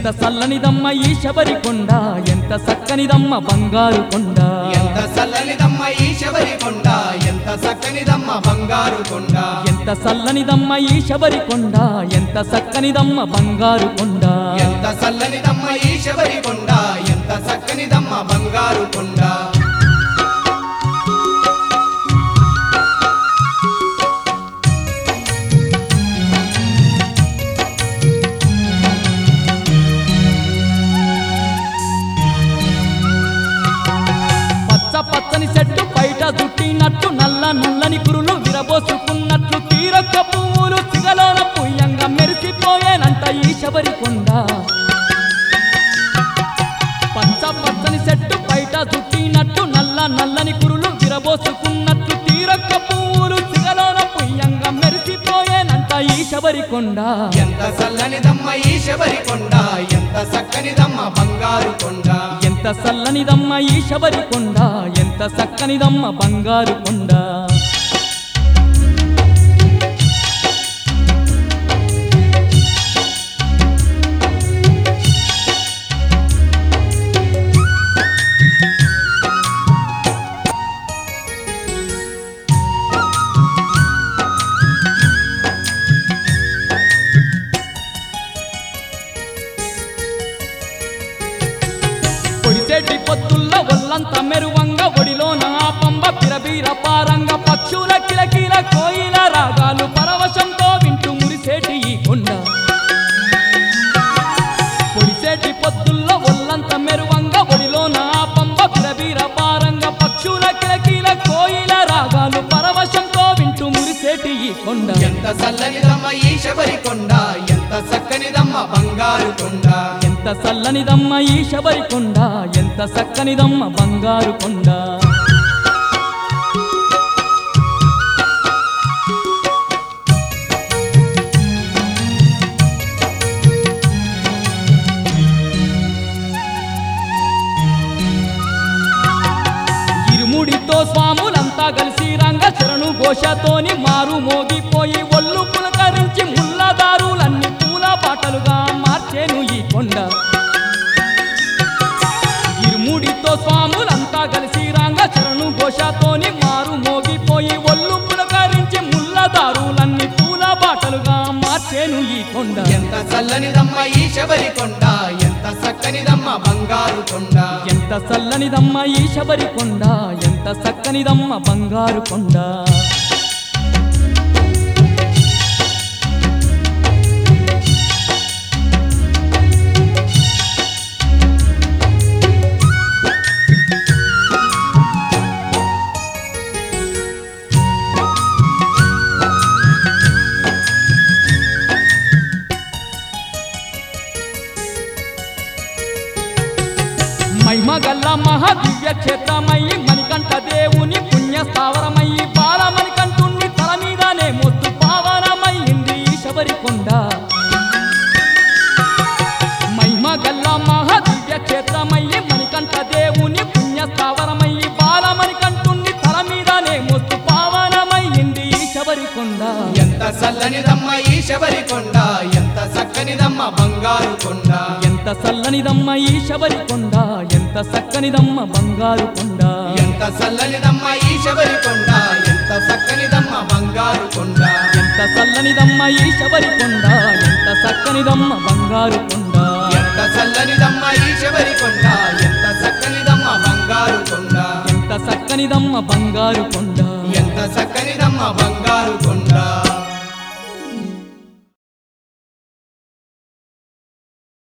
ఎంత సల్లనిదమ్మ ఈ శబరి కొండ ఎంత సక్కనిదమ్మ బంగారు కొండ ఎంత చల్లనిదమ్మ ఈ శబరి కొండ ఎంత చక్కనిదమ్మ బంగారు కొండ ఎంత సల్లనిదమ్మ ఈ శబరి కొండ ఎంత సక్కనిదమ్మ బంగారు కొండ ఎంత చల్లనిదమ్మ ఈ శబరి కొండ ఎంత చక్కనిదమ్మ బంగారు కొండ పచ్చ పచ్చని చెట్టు బయట చుట్టినట్టు నల్ల నల్లని కురులు విరబోసుకున్నట్లు తీరొక్క పువ్వులు సిగలోన పుయ్యంగా మెరిసిపోయేనంట ఈ శబరి కొండ పచ్చ పచ్చని చెట్టు బయట చుట్టినట్టు నల్ల నల్లని కురులు విరబోసుకున్నట్లు తీరొక్క పువ్వులు సిగలోన పుయ్యంగా మెరిసిపోయేనంట ఈ శబరి కొండ ఎంత చల్లనిదమ్మ ఈ శబరి కొండ ఎంత చక్కనిదమ్మ బంగారు కొండ ఎంత సల్లనిదమ్మ ఈ శబరి కొండ ఎంత సక్కనిదమ్మ బంగారు కొండ పొడిసేటి పొత్తుల్లో ఒళ్ళంత మెరువంగ ఒడిలో నా పంబ పిరబీర పారంగ పక్షుల కిలకిల కోయిల రాగాలు పరవశంతో వింటూ మురిసేటి ఈ కొండ పొడిసేటి పొత్తుల్లో ఒళ్ళంత మెరువంగ ఒడిలో నా పంబ పిరబీర పారంగ పక్షుల కిలకిల కోయిల రాగాలు పరవశంతో వింటూ మురిసేటి ఈ కొండ ఎంత చల్లనిదమ్మ ఈ శబరి కొండ ఎంత చక్కనిదమ్మ బంగారు కొండ ఎంత సల్లనిదమ్మ ఈ శబరి కొండ ఎంత సక్కనిదమ్మ బంగారు కొండ ఇరుముడితో స్వాములంతా కలిసి రంగ శరణు ఘోషతోని మారు మోగిపోయి ఒళ్ళు పులకరించి ముల్లదారులన్నీ పూల పాటలుగా మార్చేను ఈ కొండ ఇరుముడితో స్వాములంతా కలిసి రంగ శరణు ఘోషతోని మారు మోగిపోయి ఒళ్ళు పులకరించి ముల్లదారులన్నీ పూల బాటలుగా మార్చేను ఈ కొండ ఎంత చల్లనిదమ్మ ఈ శబరి కొండ ఎంత చక్కనిదమ్మ బంగారు కొండ ఎంత చల్లనిదమ్మ ఈ శబరి కొండ ఎంత సక్కనిదమ్మ బంగారు కొండ మహిమగల్ల మహాదివ్య క్షేత్రమయ్యి మణికంఠ దేవుని పుణ్య స్థావరమయ్యి బాలమణికంఠుణ్ణి తల మీదనే మొత్తు పావనమయ్యింది ఈ శబరి కొండ మహిమగల్ల మహాదివ్య క్షేత్రమయ్యి మణికంఠ దేవుని పుణ్య స్థావరమయ్యి బాలమణికంఠుణ్ణి తల మీదనే మొత్తు పావనమయ్యింది ఈ శబరి కొండ ఎంత చల్లనిదమ్మ ఈ శబరి కొండ ఎంత చక్కనిదమ్మ బంగారు కొండ ఎంత చల్లనిదమ్మ ఈ శబరి కొండ ఎంత సక్కనిదమ్మ బంగారు కొండ ఎంత చల్లనిదమ్మ ఈ శబరి కొండ ఎంత చక్కనిదమ్మ బంగారు కొండ ఎంత చల్లనిదమ్మ ఈ శబరి కొండ ఎంత సక్కనిదమ్మ బంగారు కొండ ఎంత చల్లనిదమ్మ ఈ శబరి కొండ ఎంత చక్కనిదమ్మ బంగారు కొండ ఎంత సక్కనిదమ్మ బంగారు కొండ ఎంత చక్కనిదమ్మ బంగారు కొండ